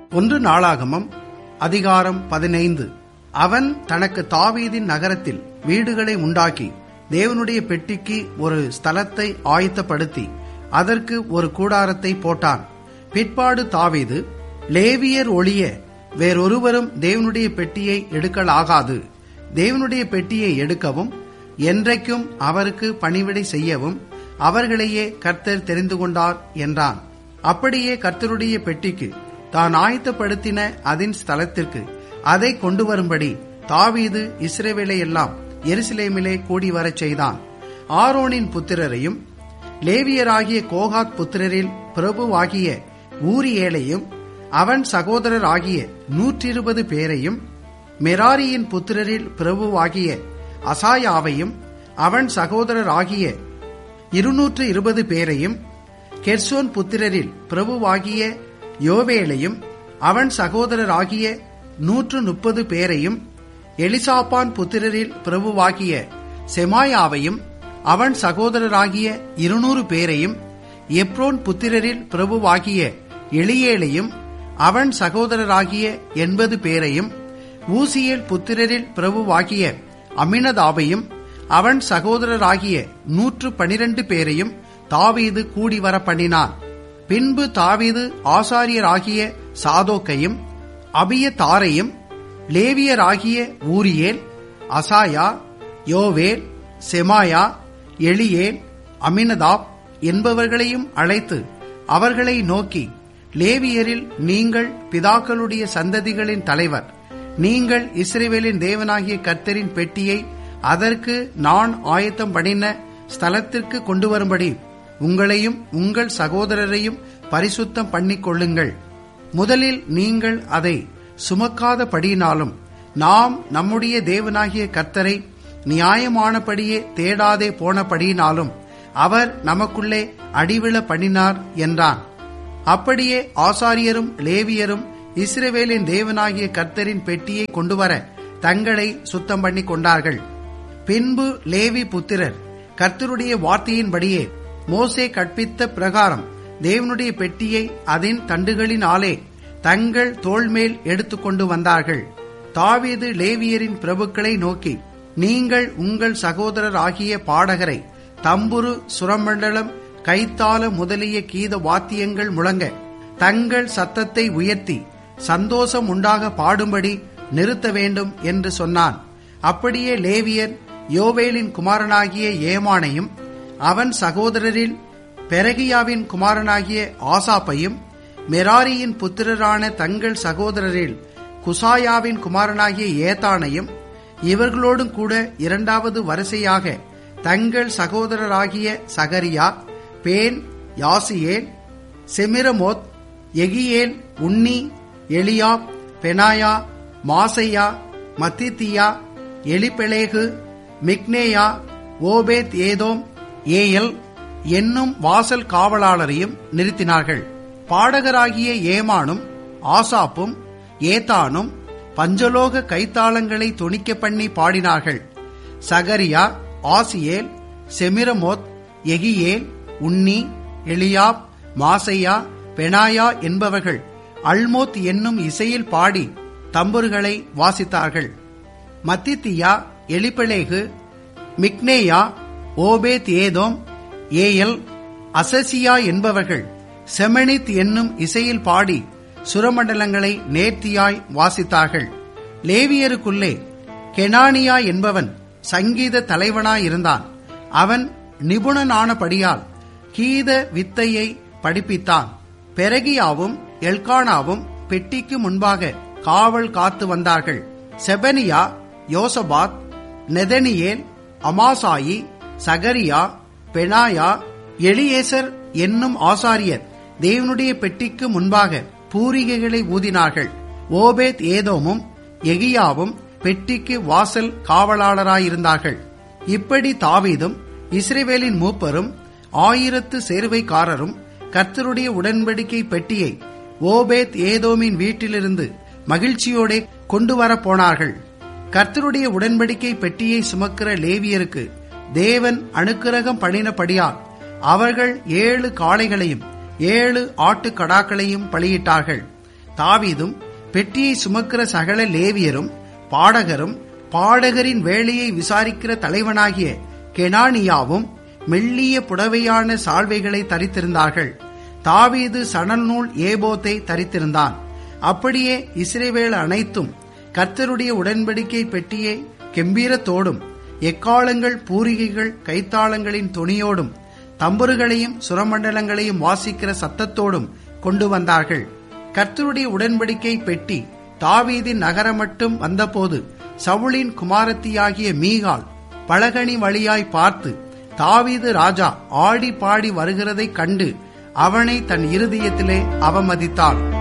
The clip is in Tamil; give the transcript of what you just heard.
ஒன்று நாளாகமம் அதிகாரம் பதினைந்து அவன் தனக்கு தாவீதின் நகரத்தில் வீடுகளை உண்டாக்கி தேவனுடைய பெட்டிக்கு ஒரு ஸ்தலத்தை ஆயத்தப்படுத்தி அதற்கு ஒரு கூடாரத்தை போட்டான் பிற்பாடு தாவீது லேவியர் ஒழிய வேறொருவரும் தேவனுடைய பெட்டியை எடுக்கலாகாது தேவனுடைய பெட்டியை எடுக்கவும் என்றைக்கும் அவருக்கு பணிவிடை செய்யவும் அவர்களையே கர்த்தர் தெரிந்து கொண்டார் என்றான் அப்படியே கர்த்தருடைய பெட்டிக்கு தான் ஆயத்தப்படுத்தின அதன் ஸ்தலத்திற்கு அதை கொண்டு வரும்படி தாவீது இஸ்ரேவேலை எல்லாம் எருசலேமிலே கூடி வரச் செய்தான் ஆரோனின் புத்திரரையும் லேவியராகிய கோகாத் புத்திரரில் பிரபுவாகிய ஊரியேலையும் அவன் சகோதரர் ஆகிய நூற்றிருபது பேரையும் மெராரியின் புத்திரரில் பிரபுவாகிய அசாயாவையும் அவன் சகோதரர் ஆகிய இருநூற்று இருபது பேரையும் கெர்சோன் புத்திரரில் பிரபுவாகிய யோவேலையும் அவன் சகோதரர் ஆகிய நூற்று முப்பது பேரையும் எலிசாப்பான் புத்திரரில் பிரபுவாகிய செமாயாவையும் அவன் சகோதரராகிய இருநூறு பேரையும் எப்ரோன் புத்திரரில் பிரபுவாகிய எளியேலையும் அவன் சகோதரராகிய எண்பது பேரையும் ஊசியேல் புத்திரரில் பிரபுவாகிய அமினதாவையும் அவன் சகோதரராகிய நூற்று பனிரெண்டு பேரையும் தாவீது கூடி வர பண்ணினான் பின்பு தாவீது ஆசாரியராகிய சாதோக்கையும் அபிய தாரையும் லேவியராகிய ஊரியேல் அசாயா யோவேல் செமாயா எளியேல் அமினதாப் என்பவர்களையும் அழைத்து அவர்களை நோக்கி லேவியரில் நீங்கள் பிதாக்களுடைய சந்ததிகளின் தலைவர் நீங்கள் இஸ்ரேவேலின் தேவனாகிய கர்த்தரின் பெட்டியை அதற்கு நான் ஆயத்தம் பண்ணின ஸ்தலத்திற்கு கொண்டு வரும்படி உங்களையும் உங்கள் சகோதரரையும் பரிசுத்தம் பண்ணிக் கொள்ளுங்கள் முதலில் நீங்கள் அதை சுமக்காதபடியினாலும் நாம் நம்முடைய தேவனாகிய கர்த்தரை நியாயமானபடியே தேடாதே போனபடியினாலும் அவர் நமக்குள்ளே அடிவிழ பண்ணினார் என்றான் அப்படியே ஆசாரியரும் லேவியரும் இஸ்ரவேலின் தேவனாகிய கர்த்தரின் பெட்டியை கொண்டுவர தங்களை சுத்தம் பண்ணி கொண்டார்கள் பின்பு லேவி புத்திரர் கர்த்தருடைய வார்த்தையின்படியே மோசே கற்பித்த பிரகாரம் தேவனுடைய பெட்டியை அதன் தண்டுகளினாலே தங்கள் தோள்மேல் எடுத்துக்கொண்டு வந்தார்கள் தாவீது லேவியரின் பிரபுக்களை நோக்கி நீங்கள் உங்கள் சகோதரர் ஆகிய பாடகரை தம்புரு சுரமண்டலம் கைத்தால முதலிய கீத வாத்தியங்கள் முழங்க தங்கள் சத்தத்தை உயர்த்தி சந்தோஷம் உண்டாக பாடும்படி நிறுத்த வேண்டும் என்று சொன்னான் அப்படியே லேவியர் யோவேலின் குமாரனாகிய ஏமானையும் அவன் சகோதரரில் பெரகியாவின் குமாரனாகிய ஆசாப்பையும் மெராரியின் புத்திரரான தங்கள் சகோதரரில் குசாயாவின் குமாரனாகிய ஏத்தானையும் இவர்களோடும் கூட இரண்டாவது வரிசையாக தங்கள் சகோதரராகிய சகரியா பேன் யாசியேல் செமிரமோத் எகியேல் உன்னி எலியா பெனாயா மாசையா மத்தித்தியா எலிபெலேகு மிக்னேயா ஓபேத் ஏதோம் ஏயல் என்னும் வாசல் காவலாளரையும் நிறுத்தினார்கள் பாடகராகிய ஏமானும் ஆசாப்பும் ஏத்தானும் பஞ்சலோக கைத்தாளங்களை துணிக்க பண்ணி பாடினார்கள் Zechariah Aziel Shemiramoth Jehiel Unni Eliab Maaseiah Benaiah என்பவர்கள் அல்மோத் என்னும் இசையில் பாடி தம்புர்களை வாசித்தார்கள் மத்தித்தியா எலிப்பலேகு மிக்னேயா ஓபேத் ஏதோம் ஏயல் அசசியா என்பவர்கள் செமனித் என்னும் இசையில் பாடி சுரமண்டலங்களை நேர்த்தியாய் வாசித்தார்கள் லேவியருக்குள்ளே கெனானியா என்பவன் சங்கீத தலைவனாயிருந்தான் அவன் நிபுணனானபடியால் கீத வித்தையை படிப்பித்தான் பெரகியாவும் எல்கானாவும் பெட்டிக்கு முன்பாக காவல் காத்து வந்தார்கள் செபனியா யோசபாத் நெதனியேல் அமாசாயி சகரியா பெனாயா எலியேசர் என்னும் ஆசாரியர் தேவனுடைய பெட்டிக்கு முன்பாக பூரிகைகளை ஊதினார்கள் ஓபேத் ஏதோமும் எகியாவும் பெட்டிக்கு வாசல் காவலாளராயிருந்தார்கள் இப்படி தாவீதும் இஸ்ரேவேலின் மூப்பரும் ஆயிரத்து சேர்வைக்காரரும் கர்த்தருடைய உடன்படிக்கை பெட்டியை ஓபேத் ஏதோமின் வீட்டிலிருந்து மகிழ்ச்சியோட கொண்டு வர போனார்கள் கர்த்தருடைய உடன்படிக்கை பெட்டியை சுமக்கிற லேவியருக்கு தேவன் அனுக்கிரகம் பண்ணினபடியால் அவர்கள் ஏழு காளைகளையும் ஏழு ஆட்டுக்கடாக்களையும் பலியிட்டார்கள் தாவீதும் பெட்டியை சுமக்கிற சகல லேவியரும் பாடகரும் பாடகரின் வேலையை விசாரிக்கிற தலைவனாகிய கெனானியாவும் மெல்லிய புடவையான சால்வைகளை தரித்திருந்தார்கள் தாவீது சணல் நூல் ஏபோத்தை தரித்திருந்தான் அப்படியே இஸ்ரேவேல் அனைத்தும் கர்த்தருடைய உடன்படிக்கை பெட்டியை கெம்பீரத்தோடும் எக்காலங்கள் பூரிகைகள் கைத்தாளங்களின் துணியோடும் தம்புருகளையும் சுரமண்டலங்களையும் வாசிக்கிற சத்தத்தோடும் கொண்டு வந்தார்கள் கர்த்தருடைய உடன்படிக்கை பெட்டி தாவீதின் நகரம் மட்டும் வந்தபோது சவுளின் குமாரத்தியாகிய மீகால் பலகனி வழியாய் பார்த்து தாவீது ராஜா ஆடி பாடி வருகிறதைக் கண்டு அவனை தன் இருதயத்திலே அவமதித்தாள்